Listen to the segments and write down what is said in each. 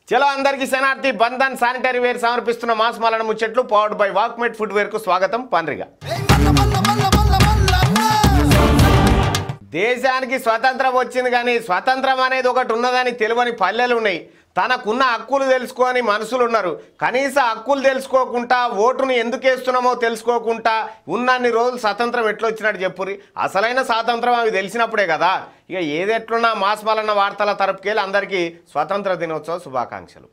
చలో అందరికి శనార్థి బంధన్ శానిటరీ వేర్ సమర్పిస్తున్న మాస్ మలన ముచ్చట్లు powered by Walkmate footwear కు స్వాగతం పండ్రిగా దేశానికి స్వతంత్రం వచ్చింది కానీ స్వతంత్రం అనేది ఒకటి ఉన్నదని తెలియని పల్లెలు ఉన్నాయి తనకున్న హక్కులు తెలుసుకొని మనుషులు ఉన్నారు కనీస హక్కులు తెలుసుకోకుండా ఓటును ఎందుకు వేస్తున్నామో తెలుసుకోకుండా ఉన్నన్ని రోజులు స్వతంత్రం ఎట్లొచ్చినట్టు చెప్పురి అసలైన స్వాతంత్రం అవి తెలిసినప్పుడే కదా ఇక ఏది ఎట్లున్నా మాస్ మలన్న వార్తల తరపుకెళ్ళి అందరికీ స్వతంత్ర దినోత్సవ శుభాకాంక్షలు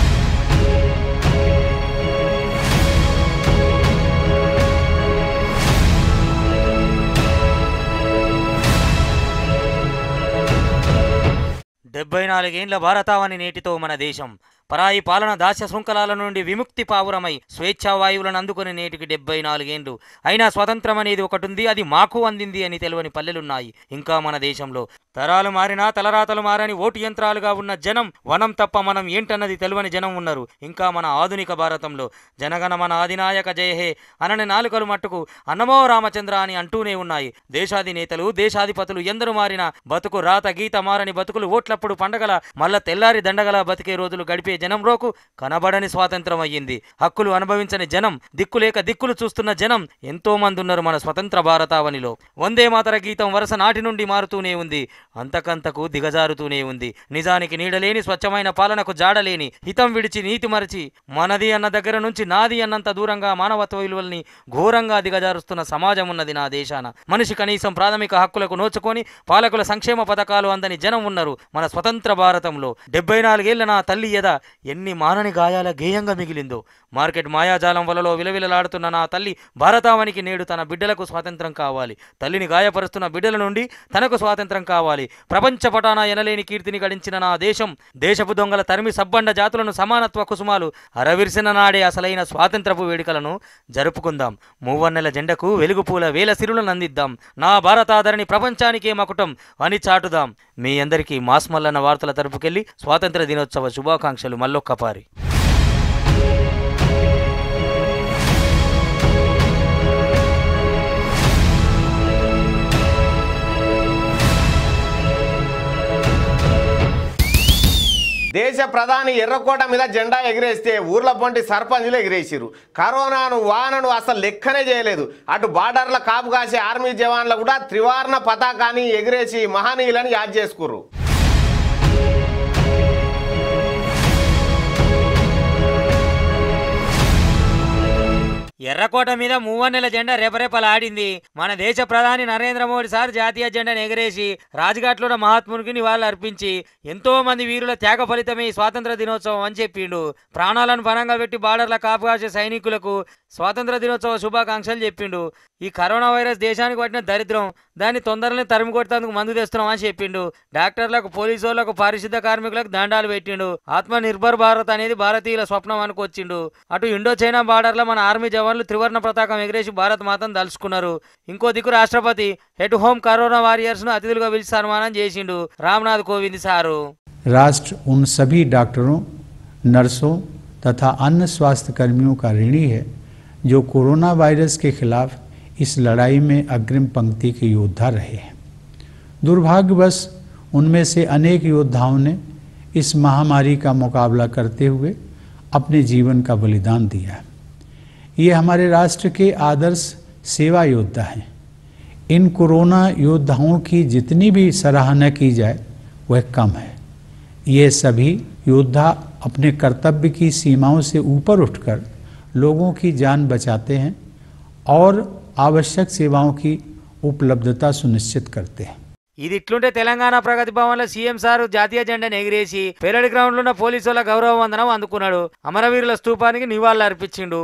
డెబ్బై నాలుగేండ్ల భారతావని నేటితో మన దేశం పరాయి పాలన దాస్య శృంఖలాల నుండి విముక్తి పావురమై స్వేచ్ఛా వాయువులను అందుకుని నేటికి డెబ్బై నాలుగేండ్లు అయినా స్వతంత్రం అనేది ఒకటి ఉంది అది మాకు అందింది అని తెలియని పల్లెలున్నాయి ఇంకా మన దేశంలో తరాలు మారినా తలరాతలు మారని ఓటు యంత్రాలుగా ఉన్న జనం వనం తప్ప మనం ఏంటన్నది తెలియని జనం ఉన్నారు ఇంకా మన ఆధునిక భారతంలో జనగణ మన ఆదినాయక జయహే అనని నాలుకలు మట్టుకు అన్నమో రామచంద్ర అని అంటూనే ఉన్నాయి దేశాధినేతలు దేశాధిపతులు ఎందరు మారినా బతుకు రాత గీత మారని బతుకులు ఓట్లప్పుడు పండగల మల్ల తెల్లారి దండగల బతికే రోజులు గడిపే జనంలోకు కనబడని స్వాతంత్రం అయ్యింది హక్కులు అనుభవించని జనం దిక్కులేక దిక్కులు చూస్తున్న జనం ఎంతో మంది ఉన్నారు మన స్వతంత్ర భారతావనిలో వందే మాతర గీతం వరుస నాటి నుండి మారుతూనే ఉంది అంతకంతకు దిగజారుతూనే ఉంది నిజానికి నీడలేని స్వచ్ఛమైన పాలనకు జాడలేని హితం విడిచి నీతి మరచి మనది అన్న దగ్గర నుంచి నాది అన్నంత దూరంగా మానవత్వ విలువల్ని ఘోరంగా దిగజారుస్తున్న సమాజం ఉన్నది నా దేశాన మనిషి కనీసం ప్రాథమిక హక్కులకు నోచుకొని పాలకుల సంక్షేమ పథకాలు అందని జనం ఉన్నారు మన స్వతంత్ర భారతంలో డెబ్బై నాలుగేళ్ల నా తల్లి ఎద ఎన్ని మానని గాయాల గేయంగా మిగిలిందో మార్కెట్ మాయాజాలం వలలో విలవిలలాడుతున్న నా తల్లి భారతావనికి నేడు తన బిడ్డలకు స్వాతంత్రం కావాలి తల్లిని గాయపరుస్తున్న బిడ్డల నుండి తనకు స్వాతంత్రం కావాలి ప్రపంచ పటాన ఎనలేని కీర్తిని గడించిన నా దేశం దేశపు దొంగల తరిమి సబ్బండ జాతులను సమానత్వ కుసుమాలు అరవిరిసిన నాడే అసలైన స్వాతంత్రపు వేడుకలను జరుపుకుందాం మూవన్నెల జెండకు వెలుగుపూల వేల సిరులను అందిద్దాం నా భారతాదరణి ప్రపంచానికే మకుటం అని చాటుదాం మీ అందరికీ మాస్మల్లన్న వార్తల తరపుకెళ్లి స్వాతంత్ర దినోత్సవ శుభాకాంక్షలు మల్లొక్కపారి దేశ ప్రధాని ఎర్రకోట మీద జెండా ఎగిరేస్తే ఊర్ల పొంటి సర్పంచులు ఎగిరేసిరు కరోనాను వానను అసలు లెక్కనే చేయలేదు అటు బార్డర్ల కాపు కాసే ఆర్మీ జవాన్లు కూడా త్రివర్ణ పతాకాన్ని ఎగిరేసి మహనీయులను యాద్ చేసుకుర్రు ఎర్రకోట మీద మూవన్నెల జెండా రెపరెపలాడింది మన దేశ ప్రధాని నరేంద్ర మోడీ సార్ జాతీయ జెండాను ఎగరేసి రాజ్ఘాట్లో మహాత్మునికి నివాళులు అర్పించి ఎంతో మంది వీరుల త్యాగ ఫలితమే ఈ స్వాతంత్ర దినోత్సవం అని చెప్పిండు ప్రాణాలను పణంగా పెట్టి బార్డర్ల కాపుకాసే సైనికులకు స్వాతంత్ర దినోత్సవ శుభాకాంక్షలు చెప్పిండు ఈ కరోనా వైరస్ దేశానికి పట్టిన దరిద్రం దాన్ని తొందరనే తరిమి కొట్టేందుకు మందు తెస్తున్నాం అని చెప్పిండు డాక్టర్లకు పోలీసు వాళ్ళకు పారిశుద్ధ కార్మికులకు దండాలు పెట్టిండు ఆత్మ నిర్భర్ భారత్ అనేది భారతీయుల స్వప్నం అనుకొచ్చిండు అటు ఇండో చైనా బార్డర్లో మన ఆర్మీ జవాన్లు త్రివర్ణ పతాకం ఎగిరేసి భారత్ మాతను దలుచుకున్నారు ఇంకో దిక్కు రాష్ట్రపతి హెడ్ హోమ్ కరోనా వారియర్స్ ను అతిథులుగా పిలిచి సన్మానం చేసిండు రామ్నాథ్ కోవింద్ సారు राष्ट्र उन सभी डॉक्टरों नर्सों तथा अन्य स्वास्थ्य कर्मियों का ऋणी है जो कोरोना वायरस के खिलाफ इस लड़ाई में अग्रिम पंक्ति के योद्धा रहे हैं दुर्भाग्यवश उनमें से अनेक योद्धाओं ने इस महामारी का मुकाबला करते हुए अपने जीवन का बलिदान दिया है ये हमारे राष्ट्र के आदर्श सेवा योद्धा हैं इन कोरोना योद्धाओं की जितनी भी सराहना की जाए वह कम है ये सभी योद्धा अपने कर्तव्य की सीमाओं से ऊपर उठकर लोगों की जान बचाते हैं और आवश्यक सेवाओं की उपलब्धता सुनिश्चित करते हैं ఇది ఇట్లుంటే తెలంగాణ ప్రగతి భవన్ లో సీఎం సార్ జాతీయ జెండాను ఎగిరేసి పెరడి గ్రౌండ్ లో ఉన్న పోలీసుల గౌరవ వందనం అందుకున్నాడు అమరవీరుల స్తూపానికి నివాళులు అర్పించిండు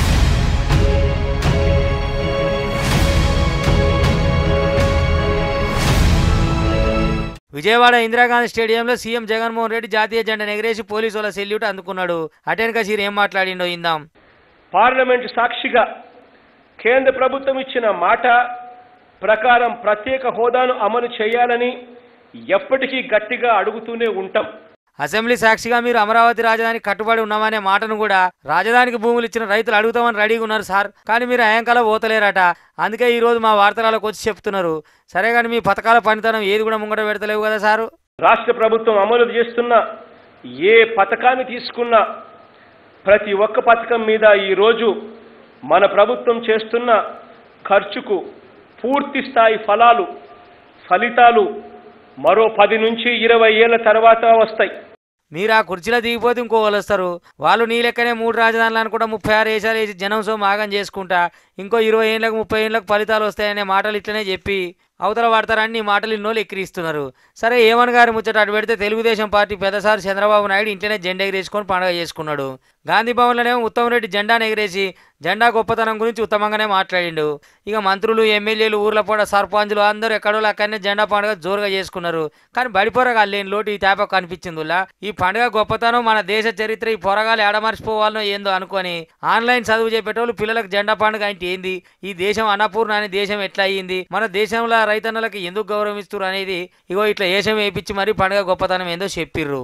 విజయవాడ ఇందిరాగాంధీ స్టేడియంలో సీఎం జగన్మోహన్ రెడ్డి జాతీయ జెండాను ఎగిరేసి పోలీసుల సెల్యూట్ అందుకున్నాడు అటెన్ సీర్ ఏం మాట్లాడిండో ఇందాం పార్లమెంటు సాక్షిగా కేంద్ర ప్రభుత్వం ఇచ్చిన మాట ప్రకారం ప్రత్యేక హోదాను అమలు చేయాలని ఎప్పటికీ గట్టిగా అడుగుతూనే ఉంటాం అసెంబ్లీ సాక్షిగా మీరు అమరావతి రాజధానికి కట్టుబడి ఉన్నామనే మాటను కూడా రాజధానికి భూములు ఇచ్చిన రైతులు అడుగుతామని రెడీగా ఉన్నారు సార్ కానీ మీరు అయాంకాల పోతలేరట అందుకే ఈ రోజు మా వార్తలకు వచ్చి చెప్తున్నారు సరే కానీ మీ పథకాల పనితనం ఏది కూడా ముంగట పెడతలేవు కదా సారు రాష్ట్ర ప్రభుత్వం అమలు చేస్తున్న ఏ పథకాన్ని తీసుకున్నా ప్రతి ఒక్క పథకం మీద ఈరోజు మన ప్రభుత్వం చేస్తున్న ఖర్చుకు పూర్తి స్థాయి ఫలాలు ఫలితాలు మరో పది నుంచి ఇరవై ఏళ్ల తర్వాత వస్తాయి మీరు ఆ కుర్చీలో దిగిపోతే ఇంకో వాళ్ళు వస్తారు వాళ్ళు నీ లెక్కనే మూడు రాజధానులు అనుకుంటా ముప్పై ఆరు వేసాలు వేసి జనం సో మాగం చేసుకుంటా ఇంకో ఇరవై ఏళ్ళకు ముప్పై ఏళ్ళకు ఫలితాలు వస్తాయనే మాటలు ఇట్లనే చెప్పి అవతల వాడతారని నీ మాటలు ఇన్నోళ్ళు ఎక్కిరిస్తున్నారు సరే ఏమని గారి ముచ్చట అటు పెడితే తెలుగుదేశం పార్టీ పెద్దసారి చంద్రబాబు నాయుడు ఇంట్లోనే జెండా ఎగిరేసుకొని పండుగ చేసుకున్నాడు గాంధీ భవన్లోనేమో ఉత్తమ్ రెడ్డి జెండాను ఎగిరేసి జెండా గొప్పతనం గురించి ఉత్తమంగానే మాట్లాడిండు ఇక మంత్రులు ఎమ్మెల్యేలు ఊర్ల పూట సర్పంచులు అందరూ ఎక్కడో అక్కడనే జెండా పండుగ జోరుగా చేసుకున్నారు కానీ బడి పొరగాలు లేని లోటు ఈ తేప కనిపించిందిలా ఈ పండుగ గొప్పతనం మన దేశ చరిత్ర ఈ పొరగాలు ఏడమర్చిపోవాలనో ఏందో అనుకొని ఆన్లైన్ చదువు చెప్పేటోళ్ళు పిల్లలకు జెండా పండుగ అంటే ఏంది ఈ దేశం అన్నపూర్ణ అనే దేశం ఎట్లా అయ్యింది మన దేశంలో రైతన్నలకు ఎందుకు గౌరవిస్తారు అనేది ఇగో ఇట్లా ఏషం వేయించి మరీ పండుగ గొప్పతనం ఏందో చెప్పిర్రు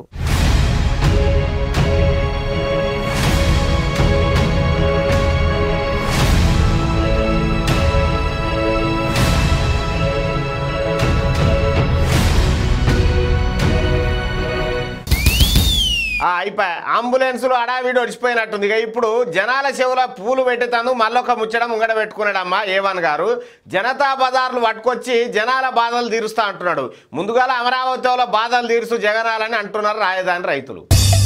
ఆ, అయిపోయి అంబులెన్సులు అడావిడి ఒడిచిపోయినట్టుంది ఇక ఇప్పుడు జనాల చెవుల పూలు పెట్టేతందుకు మళ్ళొక ముచ్చట ముంగడ పెట్టుకున్నాడమ్మా ఏవన్ గారు జనతా బజార్లు పట్టుకొచ్చి జనాల బాధలు తీరుస్తా అంటున్నాడు ముందుగాల అమరావతిలో బాధలు తీరుస్తూ జగనాలని అంటున్నారు రాజధాని రైతులు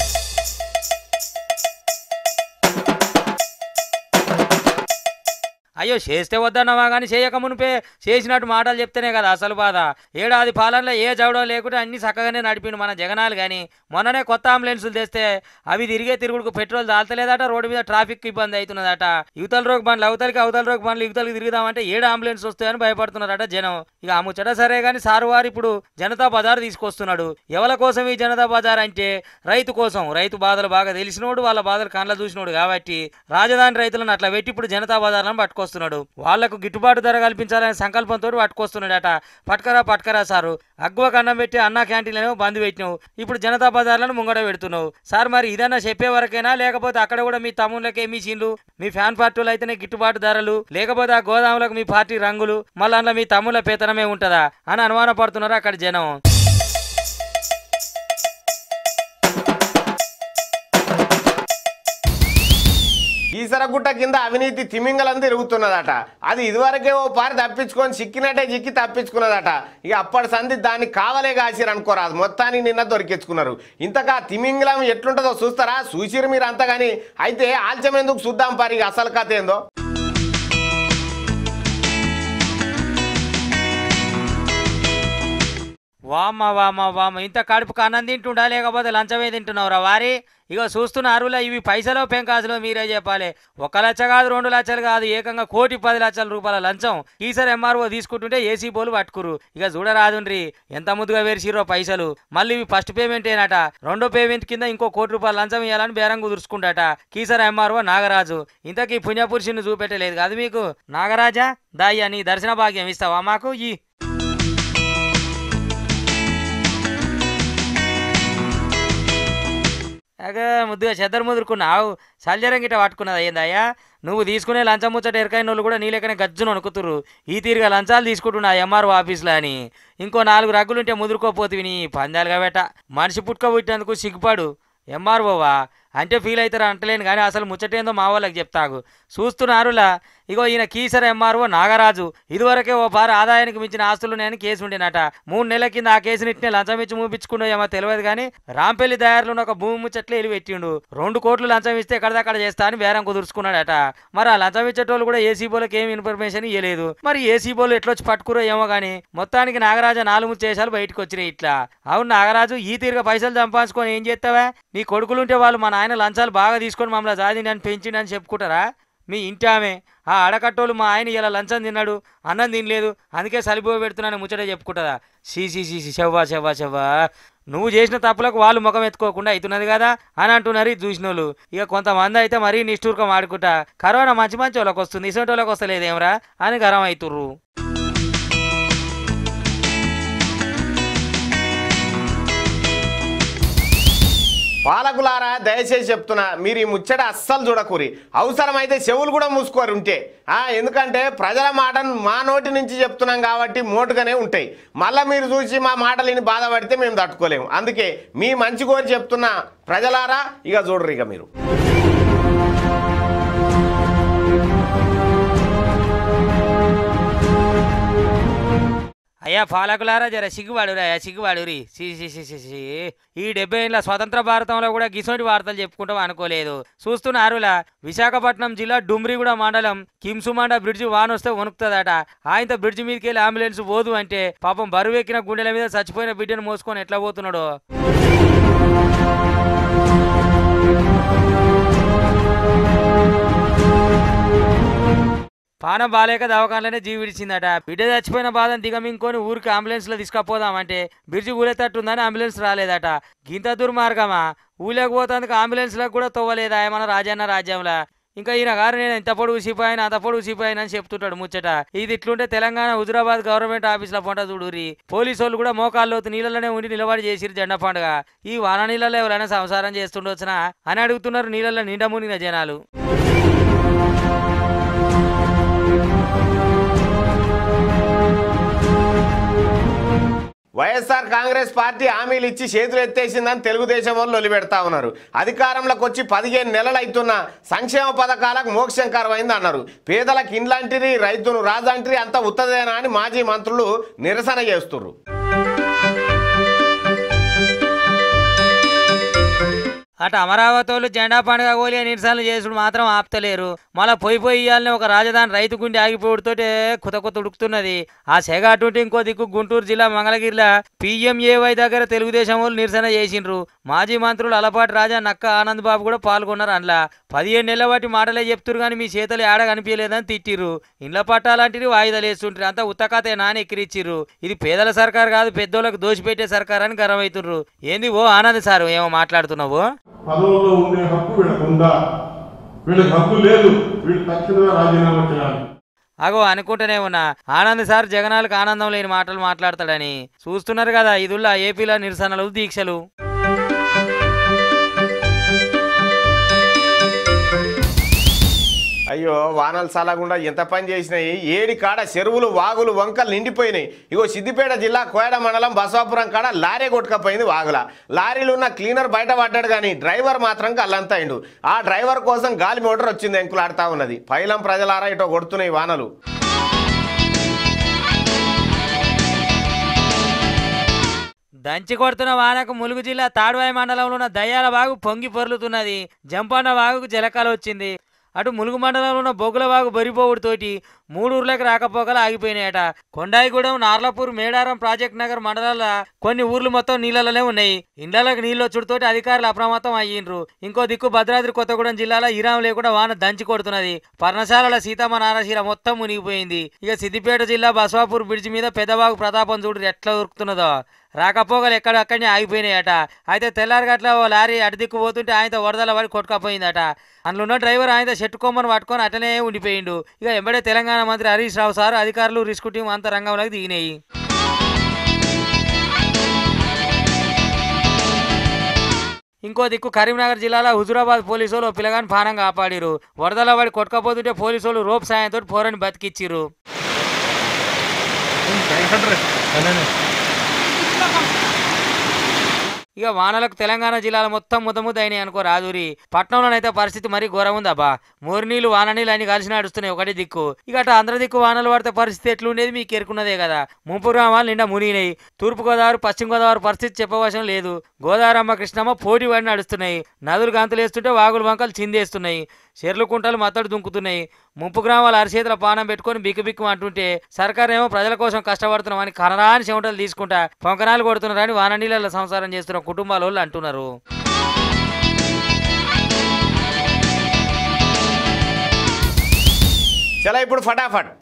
అయ్యో చేస్తే వద్దన్నావా కానీ చేయక మునిపే చేసినట్టు మాటలు చెప్తేనే కదా అసలు బాధ ఏడాది పాలనలో ఏ చవడం లేకుండా అన్ని చక్కగానే నడిపిండు మన జగనాలు కానీ మొన్ననే కొత్త అంబులెన్సులు తెస్తే అవి తిరిగే తిరుగుడుకు పెట్రోల్ దాల్తలేదట రోడ్డు మీద ట్రాఫిక్ ఇబ్బంది అవుతున్నదట యువతల రోగ్ బండ్లు అవతలికి అవతల రోగ్ బండ్లు యువతలకి తిరుగుదామంటే ఏడు అంబులెన్స్ వస్తాయని భయపడుతున్నారట జనం ఇక ఆ ముచ్చట సరే కానీ సారు వారు ఇప్పుడు జనతా బజార్ తీసుకొస్తున్నాడు ఎవరి కోసం ఈ జనతా బజార్ అంటే రైతు కోసం రైతు బాధలు బాగా తెలిసినోడు వాళ్ళ బాధలు కళ్ళ చూసినోడు కాబట్టి రాజధాని రైతులను అట్లా పెట్టి ఇప్పుడు జనతా బజార్లను పట్టుకొస్తున్నాడు వాళ్లకు గిట్టుబాటు ధర కల్పించాలనే సంకల్పంతో పట్టుకొస్తున్నాడట పట్కరా పట్కరా సారు అగ్వ కన్నం పెట్టి అన్న క్యాంటీన్లను బంద్ పెట్టినావు ఇప్పుడు జనతా బజార్లను ముంగడ పెడుతున్నావు సార్ మరి ఇదన్నా చెప్పే వరకేనా లేకపోతే అక్కడ కూడా మీ తమ్ముళ్ళకే మీ సీన్లు మీ ఫ్యాన్ పార్టీలు అయితేనే గిట్టుబాటు ధరలు లేకపోతే ఆ గోదాములకు మీ పార్టీ రంగులు మళ్ళీ అందులో మీ తమ్ముళ్ళ పేతనమే ఉంటుందా అని అనుమాన పడుతున్నారు అక్కడ జనం ఈసరగుట్ట కింద అవినీతి తిమింగలం తిరుగుతున్నదట అది ఇదివరకే ఓ పారి తప్పించుకొని చిక్కినట్టే చిక్కి తప్పించుకున్నదట ఇక అప్పటి సంధి దాన్ని కావలే కాసిరు అనుకోరాదు మొత్తానికి నిన్న దొరికించుకున్నారు ఇంతకా తిమింగలం ఎట్లుంటుందో చూస్తారా చూసిరు మీరు అంతా కానీ అయితే ఆల్చం ఎందుకు చూద్దాం పారి ఇక అసలు కథ ఏందో వామ్మ వామ్మ వామ్మ ఇంత కడుపుకు అన్నం తింటుండా లేకపోతే లంచమే తింటున్నావురా వారి ఇగో చూస్తున్న అరువుల ఇవి పైసలో పెంకాసులో మీరే చెప్పాలి ఒక లక్ష కాదు రెండు లక్షలు కాదు ఏకంగా కోటి పది లక్షల రూపాయల లంచం ఈసారి ఎంఆర్ఓ తీసుకుంటుంటే ఏసీ బోలు పట్టుకురు ఇక చూడరాదుండ్రి ఎంత ముద్దుగా వేసిరో పైసలు మళ్ళీ ఇవి ఫస్ట్ పేమెంట్ ఏనట రెండో పేమెంట్ కింద ఇంకో కోటి రూపాయల లంచం ఇవ్వాలని బేరం కుదుర్చుకుంటాట కీసర ఎంఆర్ఓ నాగరాజు ఇంతకీ పుణ్యపురుషుని చూపెట్టలేదు కాదు మీకు నాగరాజా దాయ్యా నీ దర్శన భాగ్యం ఇస్తావా మాకు ఈ అగా ముద్దుగా చెద్దరు ముదురుకున్నావు సల్జరం గిట్ట పట్టుకున్నది ఏందయ్యా నువ్వు తీసుకునే లంచం ముచ్చట ఎరకైన వాళ్ళు కూడా నీ లెక్కనే గజ్జును అనుకుతురు ఈ తీరుగా లంచాలు తీసుకుంటున్నా ఎంఆర్ఓ ఆఫీస్లో అని ఇంకో నాలుగు రగ్గులుంటే ముదురుకోపోతివి నీ పందాలుగా బెట మనిషి పుట్టుక పుట్టినందుకు సిగ్గుపాడు ఎంఆర్ఓవా అంటే ఫీల్ అవుతారా అంటలేను కానీ అసలు ముచ్చటేందో మా వాళ్ళకి చెప్తాగు చూస్తున్నారులా ఇగో ఈయన కీసర ఎంఆర్ఓ నాగరాజు ఇదివరకే ఓ పారు ఆదాయానికి మించిన ఆస్తులు నేను కేసు ఉండేనట మూడు నెలల కింద ఆ కేసుని ఇట్నే లంచం ఇచ్చి మూపించుకున్నా ఏమో తెలియదు కానీ రాంపల్లి దయారులో ఒక భూమి ముచ్చట్లు ఎలి పెట్టిండు రెండు కోట్లు లంచం ఇస్తే ఎక్కడిదక్కడ చేస్తా అని బేరం కుదుర్చుకున్నాడట మరి ఆ లంచం ఇచ్చేటోళ్ళు కూడా ఏసీ బోలకు ఏం ఇన్ఫర్మేషన్ ఇవ్వలేదు మరి ఏసీ బోలు ఎట్లొచ్చి పట్టుకురో ఏమో కానీ మొత్తానికి నాగరాజు నాలుగు చేసాలు బయటకు వచ్చినాయి ఇట్లా అవును నాగరాజు ఈ తీరుగా పైసలు సంపాదించుకొని ఏం చేస్తావా నీ కొడుకులుంటే వాళ్ళు మా నాయన లంచాలు బాగా తీసుకొని మమ్మల్ని జాది నన్ను పెంచిండు అని చెప్పుకుంటారా మీ ఇంటి ఆమె ఆ అడకట్టోళ్ళు మా ఆయన ఇలా లంచం తిన్నాడు అన్నం తినలేదు అందుకే సలిపోయి పెడుతున్నాను ముచ్చటే చెప్పుకుంటుందా సీ సీ సీ సీ చెవ్వా చెవ్వా చెవ్వా నువ్వు చేసిన తప్పులకు వాళ్ళు ముఖం ఎత్తుకోకుండా అవుతున్నది కదా అని అంటున్నారు ఇది చూసిన వాళ్ళు ఇక కొంతమంది అయితే మరీ నిష్ఠూర్కం ఆడుకుంటా కరోనా మంచి మంచి వాళ్ళకి వస్తుంది ఇసంటి వాళ్ళకి వస్తలేదేమరా అని గరం అవుతుర్రు పాలకులారా దయచేసి చెప్తున్నా మీరు ఈ ముచ్చట అస్సలు చూడకూరి అవసరమైతే చెవులు కూడా మూసుకోరు ఉంటే ఆ, ఎందుకంటే ప్రజల మాటను మా నోటి నుంచి చెప్తున్నాం కాబట్టి మోటుగానే ఉంటాయి మళ్ళీ మీరు చూసి మా మాటలని బాధపడితే మేము తట్టుకోలేము అందుకే మీ మంచి కోరి చెప్తున్నా ప్రజలారా ఇక చూడరు ఇక మీరు అయ్యా పాలకులారా జర సిగ్గువాడురా అయ్యా సిగ్గువాడురి సి సి సి సి సి ఈ డెబ్బై ఏళ్ళ స్వతంత్ర భారతంలో కూడా గిసోటి వార్తలు చెప్పుకుంటాం అనుకోలేదు చూస్తున్నారులా విశాఖపట్నం జిల్లా డుమ్రిగూడ మండలం కిమ్సుమాండ బ్రిడ్జి వాన్ వస్తే వణుకుతుందట ఆయనతో బ్రిడ్జి మీదకి వెళ్ళి అంబులెన్స్ పోదు అంటే పాపం బరువు ఎక్కిన గుండెల మీద చచ్చిపోయిన బిడ్డను మోసుకొని ఎట్లా పోతున్నాడో పానం బాలేక దవాఖానలోనే జీవి విడిచిందట బిడ్డ చచ్చిపోయిన బాధను దిగమింకొని ఊరికి అంబులెన్స్ లో తీసుకపోదామంటే బిర్జి ఊలేతట్టుందని అంబులెన్స్ రాలేదట గింత దుర్మార్గమా ఊళ్ళోకి పోతానికి అంబులెన్స్ లకు కూడా తవ్వలేదా మన రాజన్న రాజ్యంలో ఇంకా ఈయన గారు నేను ఇంత పొడుగు సిపాయిన అంత పొడుగు సిపాయిన అని చెప్తుంటాడు ముచ్చట ఇది ఇట్లుంటే తెలంగాణ హుజురాబాద్ గవర్నమెంట్ ఆఫీసులో పొంట చూడురి పోలీసు వాళ్ళు కూడా మోకాల్లోతు నీళ్ళలోనే ఉండి నిలబడి చేసిరు జెండా పండుగ ఈ వాన నీళ్ళలో ఎవరైనా సంసారం చేస్తుండొచ్చునా అని అడుగుతున్నారు నీళ్ళలో నిండా మునిగిన జనాలు వైఎస్ఆర్ కాంగ్రెస్ పార్టీ హామీలు ఇచ్చి చేతులు ఎత్తేసిందని తెలుగుదేశం వాళ్ళు వదిలిపెడతా ఉన్నారు అధికారంలోకి వచ్చి పదిహేను నెలలు అవుతున్న సంక్షేమ పథకాలకు మోక్షంకరం అయింది అన్నారు పేదలకు ఇండ్లంటిరి రైతును రాజంటిరి అంతా ఉత్తదేనా అని మాజీ మంత్రులు నిరసన చేస్తున్నారు అటు అమరావతి వాళ్ళు జెండా పండుగ కోలి నిరసనలు చేసుడు మాత్రం ఆపుతలేరు మళ్ళా పోయి పోయి ఇయ్యాలని ఒక రాజధాని రైతు గుండి ఆగిపోవడంతోటే కుత కుత ఉడుకుతున్నది ఆ సెగ అటుంటే ఇంకో దిక్కు గుంటూరు జిల్లా మంగళగిరిలో పిఎంఏవై దగ్గర తెలుగుదేశం వాళ్ళు నిరసన చేసిండ్రు మాజీ మంత్రులు అలపాటి రాజా నక్క ఆనంద్ బాబు కూడా పాల్గొన్నారు అందులో పదిహేను నెలల బట్టి మాటలే చెప్తురు కానీ మీ చేతలు ఏడ కనిపించలేదని తిట్టిర్రు ఇండ్ల పట్టాలంటివి వాయిదాలు వేస్తుంటారు అంతా ఉత్తకతే నాని ఎక్కిరిచ్చిర్రు ఇది పేదల సర్కార్ కాదు పెద్దోళ్ళకి దోచిపెట్టే సర్కార్ అని గర్వమవుతుర్రు ఏంది ఓ ఆనంద్ సార్ ఏమో మాట్లాడుతున్నావు పదవుల్లో ఉండే హక్కు వీళ్ళకు ఉందా వీళ్ళకి హక్కు లేదు వీళ్ళు తక్షణమే రాజీనామా చేయాలి అగో అనుకుంటూనే ఉన్నా ఆనంద్ సార్ జగనాలకు ఆనందం లేని మాటలు మాట్లాడతాడని చూస్తున్నారు కదా ఇదుల్లా ఏపీలో నిరసనలు దీక్షలు అయ్యో వానలు చల్లకుండా ఎంత పని చేసినాయి ఏడి కాడ చెరువులు వాగులు వంకలు నిండిపోయినాయి ఇగో సిద్దిపేట జిల్లా కోయడ మండలం బసవాపురం కాడ లారీ కొట్టుకపోయింది వాగుల లారీలో ఉన్న క్లీనర్ బయట పడ్డాడు కానీ డ్రైవర్ మాత్రం కళ్ళంతా అయిండు ఆ డ్రైవర్ కోసం గాలి మోటార్ వచ్చింది ఎంకులాడుతా ఉన్నది పైలం ప్రజలారా ఇటో కొడుతున్నాయి వానలు దంచి కొడుతున్న వానకు ములుగు జిల్లా తాడ్వాయి మండలంలో ఉన్న దయ్యాల వాగు పొంగి పొర్లుతున్నది జంపన్న వాగుకు జలకాలు వచ్చింది అటు ములుగు మండలంలో ఉన్న బొగుల వాగు బరిపోవుడుతోటి మూడు ఊర్లకు రాకపోకలు ఆగిపోయినాయట కొండాయిగూడెం నార్లపూర్ మేడారం ప్రాజెక్ట్ నగర్ మండలాల కొన్ని ఊర్లు మొత్తం నీళ్ళలోనే ఉన్నాయి ఇండ్లలకు నీళ్ళు వచ్చుడుతోటి అధికారులు అప్రమత్తం అయ్యిండ్రు ఇంకో దిక్కు భద్రాద్రి కొత్తగూడెం జిల్లాలో ఇరాం లేకుండా వాన దంచి కొడుతున్నది పర్ణశాలల సీతమ్మ నారశీల మొత్తం మునిగిపోయింది ఇక సిద్దిపేట జిల్లా బసవాపూర్ బ్రిడ్జి మీద పెద్దవాగు ప్రతాపం చూడు ఎట్లా ఉరుకుతున్నదో రాకపోగలు ఎక్కడక్కడనే ఆగిపోయినాయట అయితే తెల్లారగట్ల ఓ లారీ అటు దిక్కు పోతుంటే ఆయనతో వరదల పడి కొట్టుకపోయిందట అందులో ఉన్న డ్రైవర్ ఆయనతో చెట్టు కొమ్మను పట్టుకొని అటనే ఉండిపోయిండు ఇక ఎంబడే తెలంగాణ మంత్రి హరీష్ రావు సార్ అధికారులు రిస్క్ టీం అంత రంగంలోకి దిగినాయి ఇంకో దిక్కు కరీంనగర్ జిల్లాలో హుజురాబాద్ పోలీసులు ఓ పిల్లగాని పానం కాపాడిరు వరదల పడి కొట్టుకపోతుంటే పోలీసులు రోప్ సాయంతో పోరని బతికిచ్చిర్రు ఇక వానలకు తెలంగాణ జిల్లాలో మొత్తం ముద్దముద్ద అయినాయి అనుకో రాజూరి పట్నంలోనైతే పరిస్థితి మరీ ఘోరం ఉందబ్బా మూరు నీళ్లు వాన నీళ్ళు అన్ని కలిసి నడుస్తున్నాయి ఒకటి దిక్కు ఇక అటు ఆంధ్ర దిక్కు వానలు పడితే పరిస్థితి ఎట్లుండేది మీకు ఎరుకున్నదే కదా ముంపు గ్రామాలు నిండా మునిగినాయి తూర్పు గోదావరి పశ్చిమ గోదావరి పరిస్థితి చెప్పవశం లేదు గోదావరమ్మ కృష్ణమ్మ పోటీ పడి నడుస్తున్నాయి నదులు గంతులు వేస్తుంటే వాగులు వంకలు చిందేస్తున్నాయి చెర్లు కుంటలు మత్తడు దుంకుతున్నాయి ముంపు గ్రామాలు అరిచేతుల పానం పెట్టుకొని బిక్కు బిక్కు అంటుంటే సర్కారు ఏమో ప్రజల కోసం కష్టపడుతున్నామని కనరాని చెమటలు తీసుకుంటా పొంకనాలు కొడుతున్నారని వాన నీళ్ళ సంసారం చేస్తున్న కుటుంబాల వాళ్ళు అంటున్నారు చలో ఇప్పుడు ఫటాఫట్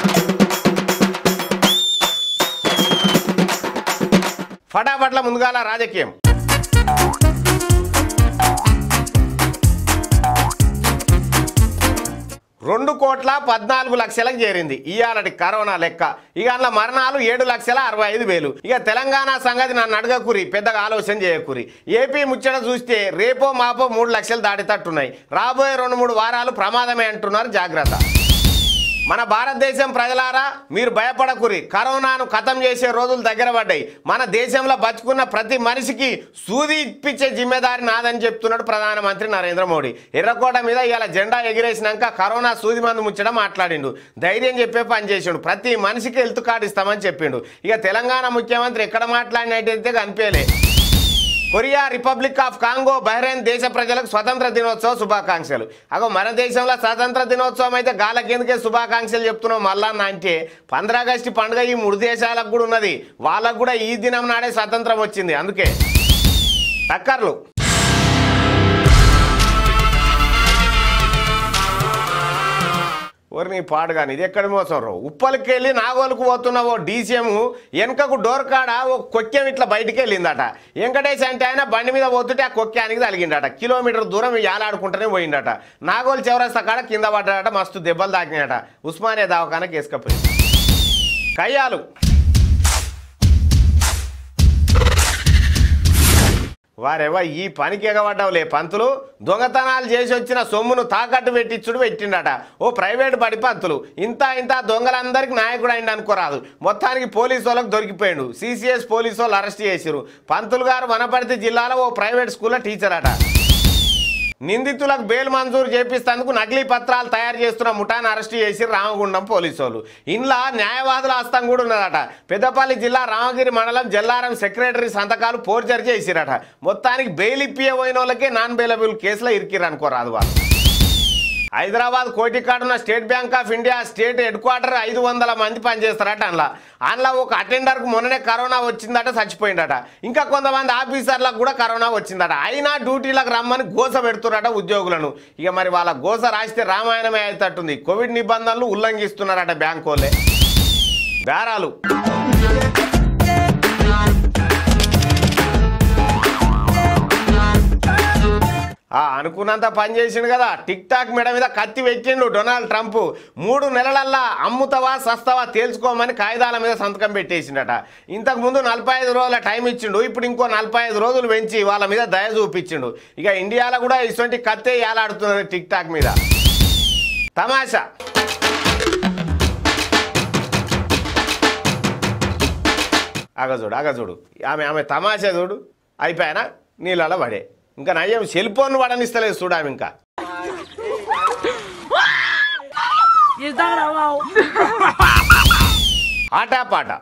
ఫటాఫట్ల ముందుగాల రాజకీయం రెండు కోట్ల పద్నాలుగు లక్షలకు చేరింది ఇవాళటి కరోనా లెక్క ఇక అందులో మరణాలు ఏడు లక్షల అరవై ఐదు వేలు ఇక తెలంగాణ సంగతి నన్ను అడగకురి పెద్దగా ఆలోచన చేయకురి ఏపీ ముచ్చట చూస్తే రేపో మాపో మూడు లక్షలు దాటేటట్టున్నాయి రాబోయే రెండు మూడు వారాలు ప్రమాదమే అంటున్నారు జాగ్రత్త మన భారతదేశం ప్రజలారా మీరు భయపడకురి కరోనాను ఖతం చేసే రోజులు దగ్గర పడ్డాయి మన దేశంలో బతుకున్న ప్రతి మనిషికి సూది ఇప్పించే జిమ్మెదారి నాదని చెప్తున్నాడు ప్రధానమంత్రి నరేంద్ర మోడీ ఎర్రకోట మీద ఇలా జెండా ఎగిరేసినాక కరోనా సూది మందు ముచ్చడం మాట్లాడిండు ధైర్యం చెప్పే పని చేసిండు ప్రతి మనిషికి హెల్త్ కార్డు ఇస్తామని చెప్పిండు ఇక తెలంగాణ ముఖ్యమంత్రి ఎక్కడ మాట్లాడినట్టయితే కనిపించలే Korea republic of Congo Bahrain దేశ ప్రజలకు స్వతంత్ర దినోత్సవ శుభాకాంక్షలు అగో మన దేశంలో స్వతంత్ర దినోత్సవం అయితే గాలకెందుకే శుభాకాంక్షలు చెప్తున్నాం మళ్ళా అంటే పంద్రాగస్టు పండుగ ఈ మూడు దేశాలకు కూడా ఉన్నది వాళ్ళకు కూడా ఈ దినం నాడే స్వతంత్రం వచ్చింది అందుకే టక్కర్లు ఓరి నీ పాడు కానీ ఇది ఎక్కడ మోసం రో ఉప్పలకి వెళ్ళి నాగోలుకు పోతున్న ఓ డీసీఎం వెనకకు డోర్ కాడ ఓ కొక్కెం ఇట్లా బయటికి వెళ్ళిందట వెంకటేష్ అంటే ఆయన బండి మీద పోతుంటే ఆ కొక్కానికి తలిగిండట కిలోమీటర్ దూరం ఏలాడుకుంటూనే పోయిండట నాగోలు చివరస్తా కాడ కింద పడ్డాడట మస్తు దెబ్బలు తాకినాయట ఉస్మానియా దవాఖానకి వేసుకపోయి కయ్యాలు వారెవ ఈ పనికి ఎగబడ్డవులే పంతులు దొంగతనాలు చేసి వచ్చిన సొమ్మును తాకట్టు పెట్టించుడు పెట్టిండట ఓ ప్రైవేట్ బడి పంతులు ఇంత ఇంత దొంగలందరికీ నాయకుడు అయింది అనుకోరాదు మొత్తానికి పోలీసు వాళ్ళకి దొరికిపోయిండు సిసిఎస్ పోలీసు వాళ్ళు అరెస్ట్ చేసిరు పంతులు గారు వనపర్తి జిల్లాలో ఓ ప్రైవేట్ స్కూల్లో టీచర్ అట నిందితులకు బెయిల్ మంజూరు చేపిస్తేందుకు నకిలీ పత్రాలు తయారు చేస్తున్న ముఠాను అరెస్ట్ చేసి రామగుండం పోలీసు వాళ్ళు ఇంట్లో న్యాయవాదుల హస్తం కూడా ఉన్నదట పెద్దపల్లి జిల్లా రామగిరి మండలం జల్లారం సెక్రటరీ సంతకాలు పోర్చర్ చేసిరట మొత్తానికి బెయిల్ ఇప్పియ పోయిన వాళ్ళకే నాన్ బెయిలబుల్ కేసులో ఇరికిరు అనుకోరాదు వాళ్ళు హైదరాబాద్ కోటికాడున్న state bank of India state head quarter ఐదు వందల మంది పనిచేస్తారట అందులో అందులో ఒక అటెండర్కు మొన్ననే కరోనా వచ్చిందట చచ్చిపోయిందట ఇంకా కొంతమంది ఆఫీసర్లకు కూడా కరోనా వచ్చిందట అయినా డ్యూటీలకు రమ్మని గోస పెడుతున్నారట ఉద్యోగులను ఇక మరి వాళ్ళ గోస రాస్తే రామాయణమే అయ్యేటట్టుంది కోవిడ్ నిబంధనలు ఉల్లంఘిస్తున్నారట బ్యాంక్ వాళ్ళే బేరాలు ఆ అనుకున్నంత పని చేసిండు కదా టిక్ టాక్ మెడ మీద కత్తి వెక్కిండు డొనాల్డ్ ట్రంప్ మూడు నెలలల్లా అమ్ముతావా సస్తావా తేల్చుకోమని కాగితాల మీద సంతకం పెట్టేసిండట ఇంతకు ముందు నలభై ఐదు రోజుల టైం ఇచ్చిండు ఇప్పుడు ఇంకో నలభై ఐదు రోజులు పెంచి వాళ్ళ మీద దయ చూపించిండు ఇక ఇండియాలో కూడా ఇటువంటి కత్తే ఏలాడుతున్నది టిక్ టాక్ మీద తమాషా అగజోడు అగజోడు ఆమె ఆమె తమాషా చూడు అయిపోయానా నీళ్ళ పడే ఇంకా నయ్యం సెల్ ఫోన్ పడనిస్తలేదు చూడు ఆమె ఇంకా ఆటా పాట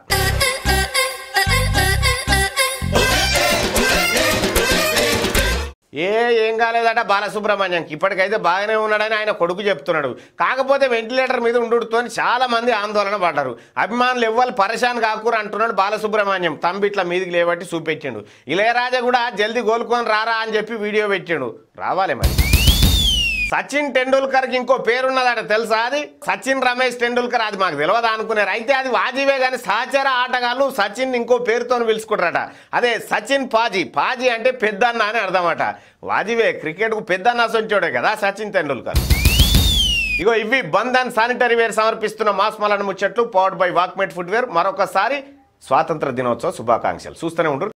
ఏ ఏం కాలేదట బాలసుబ్రహ్మణ్యంకి ఇప్పటికైతే బాగానే ఉన్నాడని ఆయన కొడుకు చెప్తున్నాడు కాకపోతే వెంటిలేటర్ మీద ఉండుతో చాలా మంది ఆందోళన పడ్డారు అభిమానులు ఎవ్వరు పరేషాన్ కాకూరు అంటున్నాడు బాలసుబ్రహ్మణ్యం తంబిట్ల మీదికి లేబట్టి చూపెట్టిండు ఇళయరాజా కూడా జల్దీ కోలుకొని రారా అని చెప్పి వీడియో పెట్టిండు రావాలి మరి సచిన్ టెండూల్కర్కి ఇంకో పేరున్నదట తెలుసా అది సచిన్ రమేష్ టెండూల్కర్ అది మాకు తెలియదా అనుకున్నారు అయితే అది వాజీవే కానీ సహచర ఆటగాళ్ళు సచిన్ ఇంకో పేరుతో పిలుచుకుంటారట అదే సచిన్ పాజీ పాజీ అంటే పెద్దన్న అని అర్థమట వాజీవే క్రికెట్కు పెద్దన్న సొంచోడే కదా సచిన్ టెండూల్కర్ ఇగో ఇవి బంధన్ శానిటరీ వేర్ సమర్పిస్తున్న మాస్ మలన్ ముచ్చట్లు పవర్డ్ బై వాక్మేట్ ఫుట్వేర్ మరొకసారి స్వాతంత్ర దినోత్సవ శుభాకాంక్షలు చూస్తూనే ఉండరు